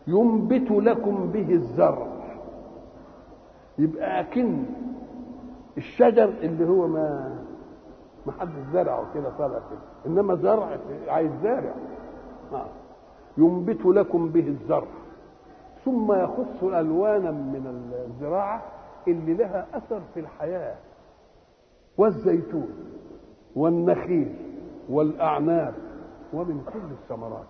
ينبت لكم به الزرع يبقى أكن الشجر اللي هو ما ما حد زرعه كده طالع كده انما زرع عايز زارع آه. ينبت لكم به الزرع ثم يخص الوانا من الزراعه اللي لها اثر في الحياه والزيتون والنخيل والاعناب ومن كل الثمرات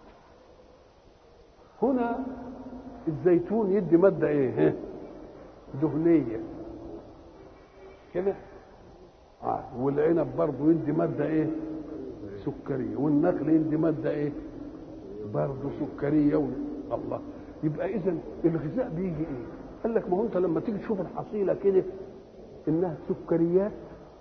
هنا الزيتون يدي ماده ايه دهنيه كده آه. والعنب برضه يدي ماده ايه سكريه والنخل يدي ماده ايه برضه سكريه و... الله يبقى اذا الغذاء بيجي ايه قال لك ما هو انت لما تيجي تشوف الحصيله كده انها سكريات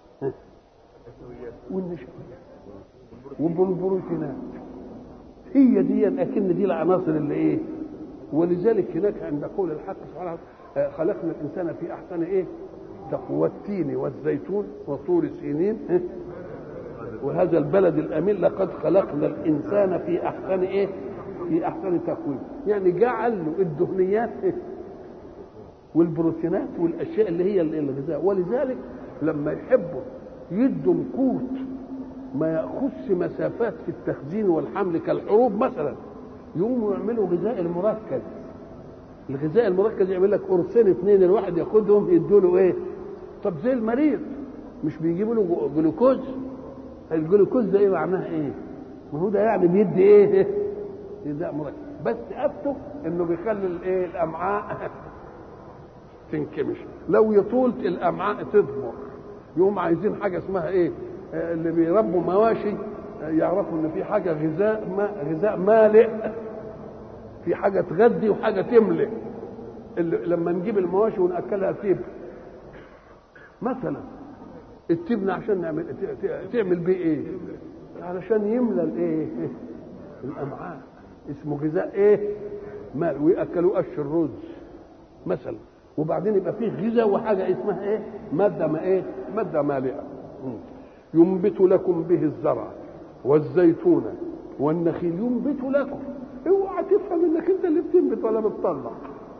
والنشويات وبالبروتينات هي دي اكن دي العناصر اللي ايه ولذلك هناك عند قول الحق سبحانه وتعالى خلقنا الانسان في احسن ايه تقوى التين والزيتون وطور سينين إيه؟ وهذا البلد الامين لقد خلقنا الانسان في احسن ايه في احسن تقويم يعني جعل له الدهنيات إيه؟ والبروتينات والاشياء اللي هي الغذاء ولذلك لما يحبوا يدوا قوت ما ياخذش مسافات في التخزين والحمل كالحروب مثلا يقوموا يعملوا غذاء المركز الغذاء المركز يعمل لك قرصين اثنين الواحد ياخدهم يدوا له ايه طب زي المريض مش بيجيبوا له جلوكوز الجلوكوز ده ايه معناه ايه ما هو ده يعني بيدي ايه غذاء مركز بس افته انه بيخلي الايه الامعاء تنكمش لو يطول الامعاء تضمر يقوم عايزين حاجه اسمها ايه اللي بيربوا مواشي يعرفوا ان في حاجه غذاء ما غذاء مالئ في حاجه تغذي وحاجه تملئ اللي لما نجيب المواشي وناكلها تبن مثلا التبن عشان نعمل تعمل بيه ايه علشان يملى الايه الامعاء اسمه غذاء ايه مال وياكلوا قش الرز مثلا وبعدين يبقى فيه غذاء وحاجه اسمها ايه ماده ما ايه ماده مالئه ينبت لكم به الزرع والزيتون والنخيل ينبت لكم اوعى تفهم انك انت اللي بتنبت ولا بتطلع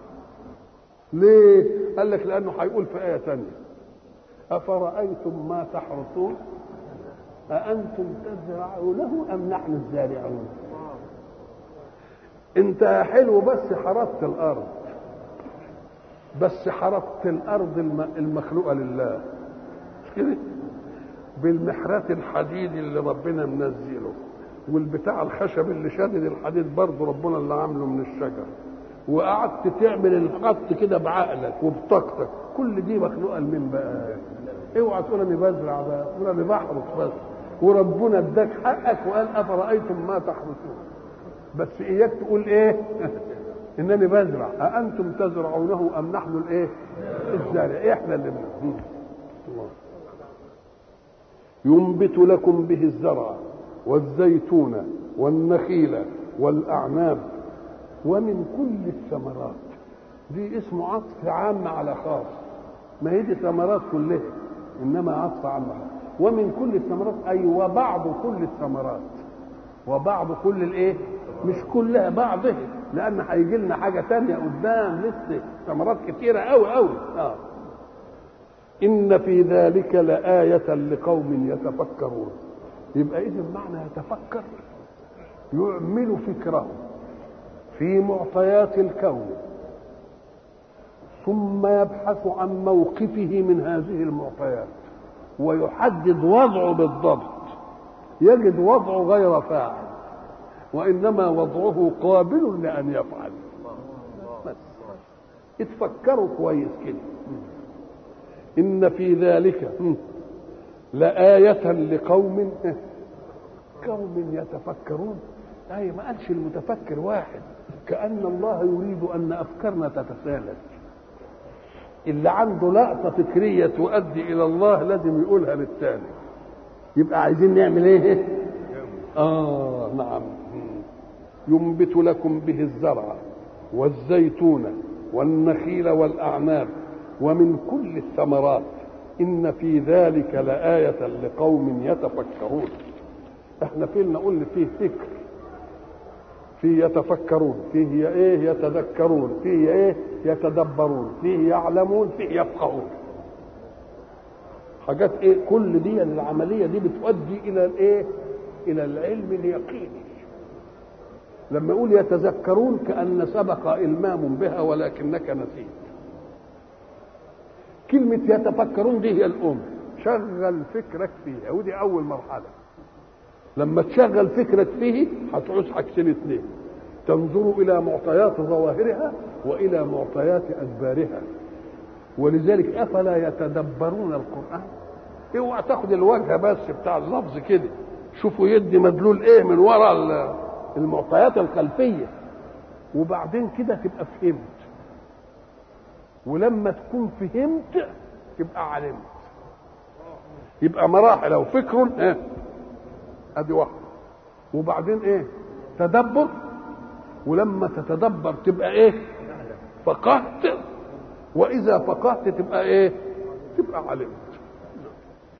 ليه قال لك لانه هيقول في ايه ثانيه افرايتم ما تحرثون أأنتم تزرعونه أم نحن الزارعون أنت حلو بس حرثت الأرض بس حرثت الأرض المخلوقة لله مش كده بالمحرات الحديد اللي ربنا منزله والبتاع الخشب اللي شادد الحديد برضه ربنا اللي عامله من الشجر وقعدت تعمل الخط كده بعقلك وبطاقتك كل دي مخلوقه لمين بقى اوعى تقول انا بزرع بقى تقول انا بحرث بس وربنا اداك حقك وقال افرايتم ما تحرثون بس اياك تقول ايه انني بزرع اانتم تزرعونه ام نحن الايه الزارع احنا اللي بنزرع ينبت لكم به الزرع والزيتون والنخيل والاعناب ومن كل الثمرات دي اسمه عطف عام على خاص ما هي دي ثمرات كلها انما عطف عام على ومن كل الثمرات اي وبعض كل الثمرات وبعض كل الايه مش كلها بعضها لان هيجي لنا حاجه تانية قدام لسه ثمرات كتيره قوي قوي اه ان في ذلك لايه لقوم يتفكرون يبقى اذا معنى يتفكر يعمل فكره في معطيات الكون ثم يبحث عن موقفه من هذه المعطيات ويحدد وضعه بالضبط يجد وضعه غير فاعل وانما وضعه قابل لان يفعل بس اتفكروا كويس كده ان في ذلك لآية لقوم قوم يتفكرون أي ما قالش المتفكر واحد كأن الله يريد أن أفكارنا تتسالك اللي عنده لقطة فكرية تؤدي إلى الله لازم يقولها للتاني يبقى عايزين نعمل إيه؟ آه نعم ينبت لكم به الزرع والزيتون والنخيل والأعناب ومن كل الثمرات إن في ذلك لآية لقوم يتفكرون احنا فينا قلنا فيه فكر فيه يتفكرون فيه ايه يتذكرون فيه ايه يتدبرون فيه يعلمون فيه يفقهون حاجات ايه كل دي العمليه دي بتؤدي الى الايه الى العلم اليقيني لما يقول يتذكرون كأن سبق إلمام بها ولكنك نسيت كلمة يتفكرون دي هي الأم شغل فكرك فيها ودي أول مرحلة لما تشغل فكرك فيه هتعوز حاجتين اتنين تنظر إلى معطيات ظواهرها وإلى معطيات أدبارها ولذلك أفلا يتدبرون القرآن اوعى تاخد الوجه بس بتاع اللفظ كده شوفوا يدي مدلول ايه من وراء المعطيات الخلفيه وبعدين كده تبقى فهمت ولما تكون فهمت تبقى علمت يبقى مراحل او فكر ايه ادي واحده وبعدين ايه تدبر ولما تتدبر تبقى ايه فقهت واذا فقهت تبقى ايه تبقى علمت